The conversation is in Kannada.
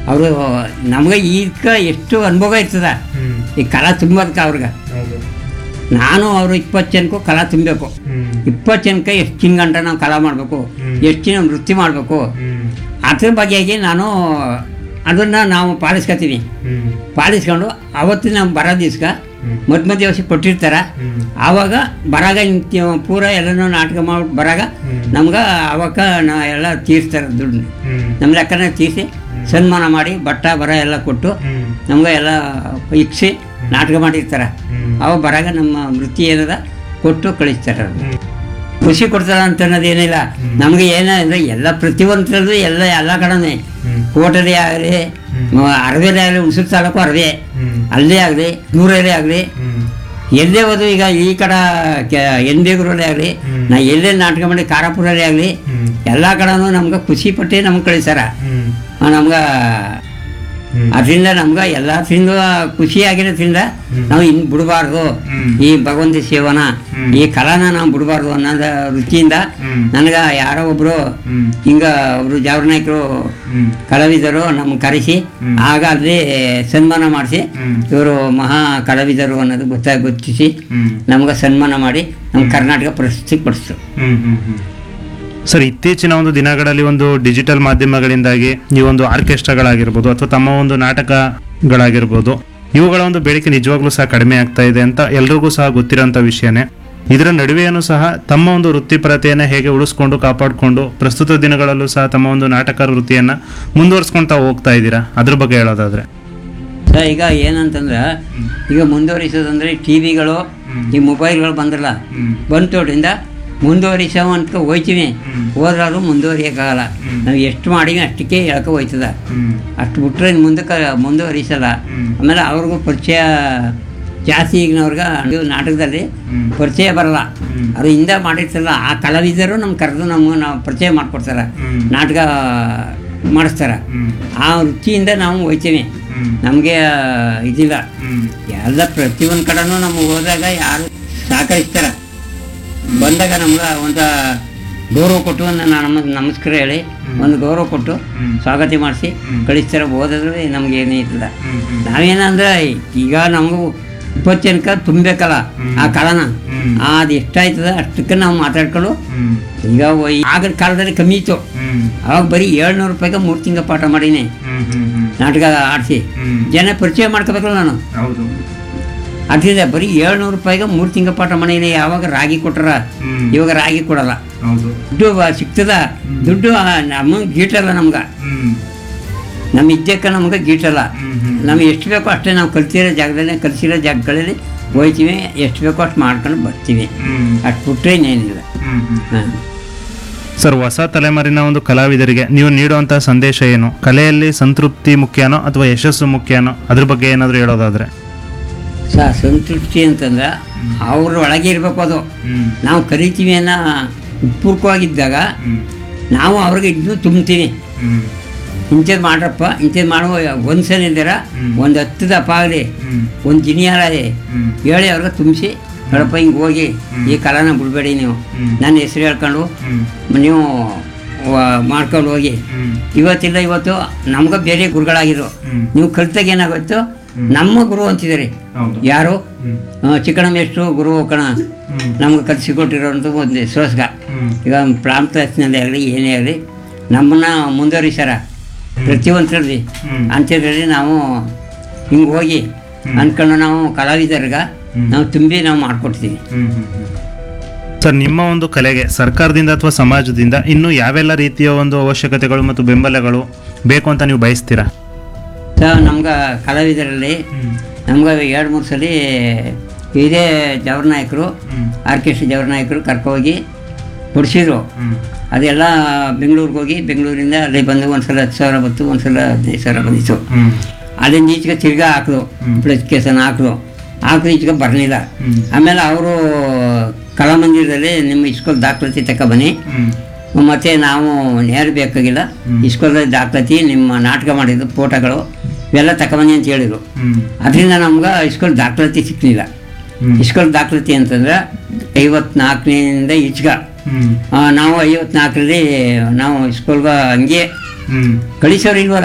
ಅವರು ನಮಗೆ ಈಗ ಎಷ್ಟು ಅನುಭವ ಇರ್ತದ ಹ್ಮ್ ಈ ಕಲಾ ತುಂಬೋದಕ್ಕೆ ಅವ್ರಿಗೆ ಹೌದು ನಾನು ಅವರು ಇಪ್ಪತ್ತು ಜನಕ್ಕೂ ಕಲಾ ತುಂಬಬೇಕು ಹ್ಮ್ ಇಪ್ಪತ್ತು ಜನಕ್ಕೆ ಎಷ್ಟು ಚಿನ್ನ ಗಂಟೆ ನಾವು ಕಲಾ ಮಾಡಬೇಕು ಹ್ಮ್. ಎಷ್ಟು ಚಿನ್ನ ನೃತ್ಯ ಮಾಡಬೇಕು ಹ್ಮ್ ಅದ್ರ ಬಗೆಯಾಗಿ ನಾನು ಅದನ್ನು ನಾವು ಪಾಲಿಸ್ಕೊತೀವಿ ಹ್ಮ್ ಪಾಲಿಸ್ಕೊಂಡು ಅವತ್ತು ನಾವು ಬರೋ ದಿವ್ಸ ಹ್ಮ್. ಮಧ್ಯ ಮಧ್ಯ ದಿವಸ ಕೊಟ್ಟಿರ್ತಾರೆ ಹ್ಮ್ ಆವಾಗ ಬರಾಗ ಇಂತ ಪೂರ ಎಲ್ಲನೂ ನಾಟಕ ಮಾಡ್ಬಿಟ್ಟು ಬರಾಗ ಹ್ಮ್. ನಮ್ಗೆ ಅವಾಗ ನಾ ಎಲ್ಲ ತೀರಿಸ್ತಾರೆ ದುಡ್ಡು ಹ್ಮ್ ನಮ್ಮ ಲೆಕ್ಕನ ತೀರಿಸಿ ಸನ್ಮಾನ ಮಾಡಿ ಬಟ್ಟ ಬರ ಎಲ್ಲ ಕೊಟ್ಟು ಹ್ಮ್ ನಮ್ಗೆ ಎಲ್ಲ ಇಕ್ಸಿ ನಾಟಕ ಮಾಡಿರ್ತಾರೆ ಹ್ಮ್ ಅವಾಗ ಬರಾಗ ನಮ್ಮ ವೃತ್ತಿ ಏನದ ಕೊಟ್ಟು ಕಳಿಸ್ತಾರೆ ಅವ್ರು. ಹ್ಮ್ ಖುಷಿ ಕೊಡ್ತಾರ ಅಂತ ಅನ್ನೋದೇನಿಲ್ಲ ನಮ್ಗೆ ಏನಂದ್ರೆ ಎಲ್ಲ ಪ್ರತಿಯೊಂದರಲ್ಲೂ ಎಲ್ಲ ಎಲ್ಲ ಕಡೆನೇ ಹ್ಮ್ ಕೋಟರಿ ಆಗಲಿ ಅರವೇಲೆ ಆಗಲಿ ಹುಣಸೂರು ತಾಲೂಕು ಅರವೆ ಹ್ಮ್ ಅಲ್ಲೇ ಆಗಲಿ ನೂರಲ್ಲೇ ಆಗಲಿ ಹ್ಮ್ ಎಲ್ಲೇ ಹೋದ್ರು ಈಗ ಈ ಕಡೆ ಎನ್ ಬೇಗೂರಲ್ಲೇ ಆಗಲಿ ಹ್ಮ್. ನಾ ಎಲ್ಲೇ ನಾಟಕ ಮಾಡಿ ಕಾರಾಪುರಲ್ಲೇ ಆಗಲಿ ಹ್ಮ್ ಎಲ್ಲ ಕಡೆನೂ ನಮ್ಗೆ ಖುಷಿ ಪಟ್ಟೆ ನಮ್ಗೆ ಕಳಿಸ್ಯಾರ ಹ್ಮ್ ನಮ್ಗೆ ಹ್ಮ್ ಅದರಿಂದ ನಮ್ಗೆ ಎಲ್ಲದ್ರಿಂದ ಖುಷಿ ಆಗಿರೋದ್ರಿಂದ ನಾವು ಇನ್ನು ಬಿಡಬಾರ್ದು ಹ್ಮ್. ಈ ಭಗವಂತ ಸೇವನ ಹ್ಮ್. ಈ ಕಲಾನ ನಾವು ಬಿಡಬಾರ್ದು ಅನ್ನೋದ ರುಚಿಯಿಂದ ಹ್ಮ್. ನನಗೆ ಯಾರೋ ಒಬ್ರು ಹ್ಮ್ ಹಿಂಗ ಒಬ್ರು ಜಾವನಾಯಕರು ಹ್ಮ್ ಕಲಾವಿದರು ನಮ್ಗೆ ಕರೆಸಿ ಹ್ಮ್. ಆಗ ಅಲ್ಲಿ ಸನ್ಮಾನ ಮಾಡಿಸಿ ಹ್ಮ್. ಇವರು ಮಹಾ ಕಲಾವಿದರು ಅನ್ನೋದು ಗೊತ್ತಾಗಿ ಗುರುತಿಸಿ ಹ್ಮ್ ನಮ್ಗೆ ಸನ್ಮಾನ ಮಾಡಿ ನಮ್ಮ ಕರ್ನಾಟಕ ಪ್ರಶಸ್ತಿ ಕೊಡಿಸ್ರು ಹ್ಮ್ ಹ್ಮ್ ಹ್ಮ್ ಸರ್ ಇತ್ತೀಚಿನ ಒಂದು ದಿನಗಳಲ್ಲಿ ಒಂದು ಡಿಜಿಟಲ್ ಮಾಧ್ಯಮಗಳಿಂದಾಗಿ ಈ ಒಂದು ಆರ್ಕೆಸ್ಟ್ರಾಗಳಾಗಿರ್ಬೋದು ಅಥವಾ ತಮ್ಮ ಒಂದು ನಾಟಕಗಳಾಗಿರ್ಬೋದು ಇವುಗಳ ಒಂದು ಬೇಡಿಕೆ ನಿಜವಾಗ್ಲೂ ಸಹ ಕಡಿಮೆ ಆಗ್ತಾ ಇದೆ ಅಂತ ಎಲ್ರಿಗೂ ಸಹ ಗೊತ್ತಿರೋಂಥ ವಿಷಯನೇ ಇದರ ನಡುವೆಯೂ ಸಹ ತಮ್ಮ ಒಂದು ವೃತ್ತಿಪರತೆಯನ್ನು ಹೇಗೆ ಉಳಿಸ್ಕೊಂಡು ಕಾಪಾಡಿಕೊಂಡು ಪ್ರಸ್ತುತ ದಿನಗಳಲ್ಲೂ ಸಹ ತಮ್ಮ ಒಂದು ನಾಟಕ ವೃತ್ತಿಯನ್ನು ಮುಂದುವರಿಸ್ಕೊಳ್ತಾ ಹೋಗ್ತಾ ಇದ್ದೀರಾ ಅದ್ರ ಬಗ್ಗೆ ಹೇಳೋದಾದ್ರೆ ಸೊ ಈಗ ಏನಂತಂದ್ರೆ ಈಗ ಮುಂದುವರಿಸೋದಂದ್ರೆ ಟಿ ವಿಗಳು ಈ ಮೊಬೈಲ್ಗಳು ಬಂದ್ರಲ್ಲ ಬಂತೋದ್ರಿಂದ ಮುಂದುವರಿಸೋ ಅಂತ ಹೋಯ್ತೀವಿ ಹೋದ್ರೂ ಮುಂದುವರಿಯೋಕ್ಕಾಗಲ್ಲ ನಾವು ಎಷ್ಟು ಮಾಡೀವಿ ಅಷ್ಟಕ್ಕೆ ಹೇಳ್ಕೊ ಹೋಯ್ತದ ಅಷ್ಟು ಬಿಟ್ರೆ ಇನ್ನು ಮುಂದಕ್ಕೆ ಮುಂದುವರಿಸಲ್ಲ ಆಮೇಲೆ ಅವ್ರಿಗೂ ಪರಿಚಯ ಜಾಸ್ತಿ ಈಗಿನವ್ರಿಗೆ ಇದು ನಾಟಕದಲ್ಲಿ ಪರಿಚಯ ಬರಲ್ಲ ಅವ್ರು ಹಿಂದೆ ಮಾಡಿರ್ತಾರಲ್ಲ ಆ ಕಲಾವಿದರು ನಮ್ಗೆ ಕರೆದು ನಮ್ಗೆ ನಾವು ಪರಿಚಯ ಮಾಡಿಕೊಡ್ತಾರೆ ನಾಟಕ ಮಾಡಿಸ್ತಾರೆ ಆ ವೃತ್ತಿಯಿಂದ ನಾವು ಹೋಯ್ತೀವಿ ನಮಗೆ ಇದಿಲ್ಲ ಎಲ್ಲ ಪ್ರತಿಯೊಂದು ಕಡೆನೂ ನಮ್ಗೆ ಹೋದಾಗ ಯಾರು ಸಹಕರಿಸ್ತಾರೆ ಬಂದಾಗ ನಮ್ಗೆ ಒಂದು ಗೌರವ ಕೊಟ್ಟು ಒಂದು ನಮ್ಮ ನಮಸ್ಕಾರ ಹೇಳಿ ಒಂದು ಗೌರವ ಕೊಟ್ಟು ಸ್ವಾಗತ ಮಾಡಿಸಿ ಕಳಿಸ್ತಾರೆ ಓದಿದ್ರೆ ನಮ್ಗೆ ಏನೂ ಇಲ್ಲ ನಾವೇನಂದ್ರೆ ಈಗ ನಮಗೂ ಇಪ್ಪತ್ತು ಜನಕ್ಕೆ ತುಂಬಬೇಕಲ್ಲ ಆ ಕಾಲನ ಅದು ಎಷ್ಟಾಯ್ತದ ಅಷ್ಟಕ್ಕೆ ನಾವು ಮಾತಾಡ್ಕೊಂಡು ಈಗ ಒಯ್- ಆಗಿನ ಕಾಲದಲ್ಲಿ ಕಮ್ಮಿ ಇತ್ತು ಅವಾಗ ಬರೀ ಏಳ್ನೂರು ರೂಪಾಯಿಗೆ ಮೂರು ತಿಂಗಳ ಪಾಠ ಮಾಡೀನಿ ನಾಟಕ ಆಡಿಸಿ ಜನ ಪರಿಚಯ ಮಾಡ್ಕೋಬೇಕಲ್ಲ ನಾನು ಹೌದು ಅದರಿಂದ ಬರೀ ಏಳ್ನೂರು ರೂಪಾಯಿಗೆ ಮೂರು ತಿಂಗಳ ಪಾಠ ಮಾಡೀನಿ ಯಾವಾಗ ರಾಗಿ ಕೊಟ್ರ ಇವಾಗ ರಾಗಿ ಕೊಡಲ್ಲ ಹೌದು ದುಡ್ಡು ಬ- ಸಿಗ್ತದ ದುಡ್ಡು ನಮಗೆ ಗೀಟಲ್ಲ ನಮ್ಗೆ ನಮ್ಮ ಇದ್ದಕ್ಕೆ ನಮ್ಗೆ ಗೀಟಲ್ಲ ನಮ್ಗೆ ಎಷ್ಟು ಬೇಕೋ ಅಷ್ಟೇ ನಾವು ಕಲ್ತಿರೋ ಜಾಗದಲ್ಲಿ ಕಲಿಸಿರೋ ಜಾಗಗಳಲ್ಲಿ ಹೋಯ್ತೀವಿ ಎಷ್ಟು ಬೇಕೋ ಅಷ್ಟು ಮಾಡ್ಕೊಂಡು ಬರ್ತೀವಿ ಅಷ್ಟು ಬಿಟ್ಟರೆ ಇನ್ನೇನಿಲ್ಲ ಹಾಂ ಸರ್ ಹೊಸ ತಲೆಮಾರಿನ ಒಂದು ಕಲಾವಿದರಿಗೆ ನೀವು ನೀಡುವಂತಹ ಸಂದೇಶ ಏನು ಕಲೆಯಲ್ಲಿ ಸಂತೃಪ್ತಿ ಮುಖ್ಯನೋ ಅಥವಾ ಯಶಸ್ಸು ಮುಖ್ಯನೋ ಅದ್ರ ಬಗ್ಗೆ ಏನಾದರೂ ಹೇಳೋದಾದ್ರೆ ಸ ಸಂತೃಪ್ತಿ ಅಂತಂದ್ರೆ ಅವ್ರ ಒಳಗೆ ಇರಬೇಕು ಅದು ನಾವು ಕರಿತೀವಿ ಅನ್ನೋ ಉತ್ಪೂರ್ವವಾಗಿದ್ದಾಗ ನಾವು ಅವ್ರಿಗೆ ಇನ್ನೂ ತುಂಬ್ತೀವಿ ಇಂಥದ್ದು ಮಾಡ್ರಪ್ಪ ಇಂಥದ್ದು ಮಾಡುವ ಒಂದು ಸಲ ಇಲ್ದಿರ ಒಂದು ಹತ್ತು ದಪ್ಪ ಆಗಲಿ ಒಂದು ಜಿನಿಯಾರ ಆಗಲಿ ಹೇಳಿ ಅವ್ರಿಗೆ ತುಂಬಿಸಿ ಹೇಳಪ್ಪ ಹಿಂಗೆ ಹೋಗಿ ಈ ಕಲಾನ ಬಿಡಬೇಡಿ ನೀವು ನನ್ನ ಹೆಸರು ಹೇಳ್ಕೊಂಡು ನೀವು ವ- ಮಾಡ್ಕೊಂಡು ಹೋಗಿ ಇವತ್ತಿಲ್ಲ ಇವತ್ತು ನಮ್ಗೆ ಬೇರೆ ಗುರುಗಳಾಗಿರು ನೀವು ಕಲ್ತಾಗ ಏನಾಗೋಯ್ತು ನಮ್ಮ ಗುರು ಅಂತಿದ್ದಾರೆ ಯಾರು ಆ, ಚಿಕ್ಕಣ ಮೇಷ್ಟ್ರು ಗುರು ಕಣ ನಮ್ಗೆ ಕಲಿಸಿಕೊಟ್ಟಿರೋಂಥ ಒಂದು ಸೋಸ್ಗ ಈಗ ಪ್ರಾಂತದಲ್ಲಿ ಆಗಲಿ ಏನೇ ಆಗಲಿ ನಮ್ಮನ್ನ ಮುಂದುವರಿಸ್ಯಾರ ಪ್ರತಿಯೊಂದರಲ್ಲಿ ಅಂಥದ್ರಲ್ಲಿ ನಾವು ಹಿಂಗೆ ಹೋಗಿ ಅಂದ್ಕೊಂಡು ನಾವು ಕಲಾವಿದರಿಗೆ ನಾವು ತುಂಬಿ ನಾವು ಮಾಡಿಕೊಡ್ತೀವಿ ಸರ್ ನಿಮ್ಮ ಒಂದು ಕಲೆಗೆ ಸರ್ಕಾರದಿಂದ ಅಥವಾ ಸಮಾಜದಿಂದ ಇನ್ನೂ ಯಾವೆಲ್ಲ ರೀತಿಯ ಒಂದು ಅವಶ್ಯಕತೆಗಳು ಮತ್ತು ಬೆಂಬಲಗಳು ಬೇಕು ಅಂತ ನೀವು ಬಯಸ್ತೀರಾ ಸೊ ನಮ್ಗೆ ಕಲಾವಿದರಲ್ಲಿ ನಮ್ಗೆ ಎರಡು ಮೂರು ಸಲ ಇದೇ ಜವರ್ನಾಯಕರು ಆರ್ಕೆಸ್ಟ್ರಾ ಜವರ್ನಾಯಕರು ಕರ್ಕೋಗಿ ಕೊಡಿಸಿದ್ರು ಅದೆಲ್ಲ ಬೆಂಗಳೂರಿಗೆ ಹೋಗಿ ಬೆಂಗಳೂರಿಂದ ಅಲ್ಲಿ ಬಂದು ಒಂದ್ಸಲ ಹತ್ತು ಸಾವಿರ ಬಂತು ಒಂದ್ಸಲ ಹದಿನೈದು ಸಾವಿರ ಬಂದಿತ್ತು ಅಲ್ಲಿಂದ ಈಚೆಗೆ ತಿರ್ಗಾ ಹಾಕಿದ್ರು ಅಪ್ಲಿಕೇಶನ್ ಹಾಕಿದ್ರು ಹಾಕಿದ್ರು ಈಚೆಗೆ ಬರಲಿಲ್ಲ ಆಮೇಲೆ ಅವರು ಕಲಾಮಂದಿರದಲ್ಲಿ ನಿಮ್ಮ ಇಸ್ಕೂಲ್ ದಾಖಲಾತಿ ತಗೊಬನ್ನಿ ಮತ್ತು ನಾವು ನೇರ ಬೇಕಾಗಿಲ್ಲ ಇಸ್ಕೂಲಲ್ಲಿ ದಾಖಲಾತಿ ನಿಮ್ಮ ನಾಟಕ ಮಾಡಿದ್ದು ಫೋಟೋಗಳು ಇವೆಲ್ಲ ತಗೊಬನ್ನಿ ಅಂತ ಹೇಳಿದರು ಅದರಿಂದ ನಮ್ಗೆ ಇಸ್ಕೂಲ್ ದಾಖಲಾತಿ ಸಿಕ್ಕಲಿಲ್ಲ ಇಸ್ಕೂಲ್ ದಾಖಲಾತಿ ಅಂತಂದ್ರೆ ಐವತ್ನಾಲ್ಕನೇಯಿಂದ ಈಚೆಗೆ ಆ, ನಾವು ಐವತ್ನಾಲ್ಕರಲ್ಲಿ ನಾವು ಸ್ಕೂಲ್ಗೆ ಹಂಗೆ ಕಳಿಸೋರು ಇಲ್ವಲ್ಲ